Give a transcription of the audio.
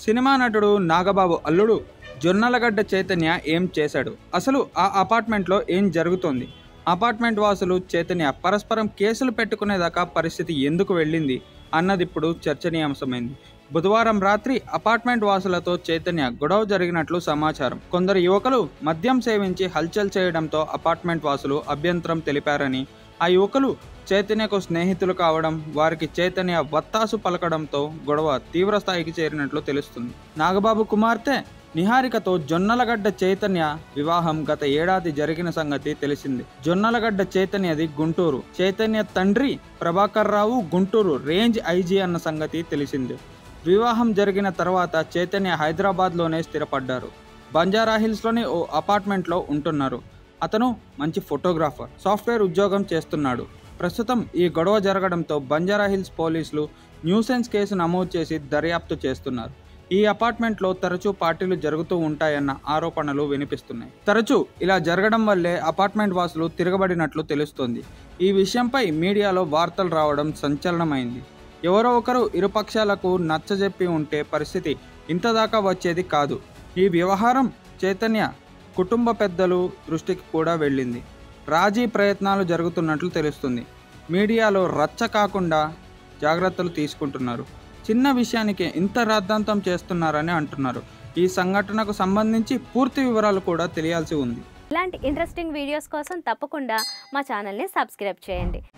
cinema నటుడు నాగబాబు అల్లుడు జొన్నలగడ్డ చైతన్య ఏం చేశాడు అసలు ఆ అపార్ట్మెంట్లో ఏం జరుగుతోంది అపార్ట్మెంట్ వాసులు చైతన్య పరస్పరం కేసులు పెట్టుకునేదాకా పరిస్థితి ఎందుకు వెళ్ళింది అన్నది ఇప్పుడు చర్చనీయాంశమైంది బుధవారం రాత్రి అపార్ట్మెంట్ వాసులతో చైతన్య గొడవ జరిగినట్లు సమాచారం కొందరు యువకులు మద్యం సేవించి హల్చల్ చేయడంతో అపార్ట్మెంట్ వాసులు అభ్యంతరం తెలిపారని ఆ యువకులు చైతన్యకు స్నేహితులు కావడం వారికి చైతన్య వత్తాసు పలకడంతో గొడవ తీవ్ర స్థాయికి చేరినట్లు తెలుస్తుంది నాగబాబు కుమార్తె నిహారికతో జొన్నలగడ్డ చైతన్య వివాహం గత ఏడాది జరిగిన సంగతి తెలిసింది జొన్నలగడ్డ చైతన్యది గుంటూరు చైతన్య తండ్రి ప్రభాకర్ రావు గుంటూరు రేంజ్ ఐజీ అన్న సంగతి తెలిసింది వివాహం జరిగిన తర్వాత చైతన్య హైదరాబాద్లోనే స్థిరపడ్డారు బంజారా హిల్స్లోని ఓ అపార్ట్మెంట్లో ఉంటున్నారు అతను మంచి ఫోటోగ్రాఫర్ సాఫ్ట్వేర్ ఉద్యోగం చేస్తున్నాడు ప్రస్తుతం ఈ గొడవ జరగడంతో బంజారా హిల్స్ పోలీసులు న్యూసెన్స్ కేసు నమోదు చేసి దర్యాప్తు చేస్తున్నారు ఈ అపార్ట్మెంట్లో తరచూ పార్టీలు జరుగుతూ ఉంటాయన్న ఆరోపణలు వినిపిస్తున్నాయి తరచూ ఇలా జరగడం వల్లే అపార్ట్మెంట్ వాసులు తిరగబడినట్లు తెలుస్తోంది ఈ విషయంపై మీడియాలో వార్తలు రావడం సంచలనమైంది ఎవరో ఒకరు ఇరుపక్షాలకు నచ్చజెప్పి ఉంటే పరిస్థితి ఇంతదాకా వచ్చేది కాదు ఈ వ్యవహారం చైతన్య కుటుంబ పెద్దలు దృష్టికి కూడా వెళ్ళింది రాజీ ప్రయత్నాలు జరుగుతున్నట్లు తెలుస్తుంది మీడియాలో రచ్చ కాకుండా జాగ్రత్తలు తీసుకుంటున్నారు చిన్న విషయానికి ఇంత రాద్ధాంతం చేస్తున్నారని అంటున్నారు ఈ సంఘటనకు సంబంధించి పూర్తి వివరాలు కూడా తెలియాల్సి ఉంది ఇలాంటి ఇంట్రెస్టింగ్ వీడియోస్ కోసం తప్పకుండా మా ఛానల్ని సబ్స్క్రైబ్ చేయండి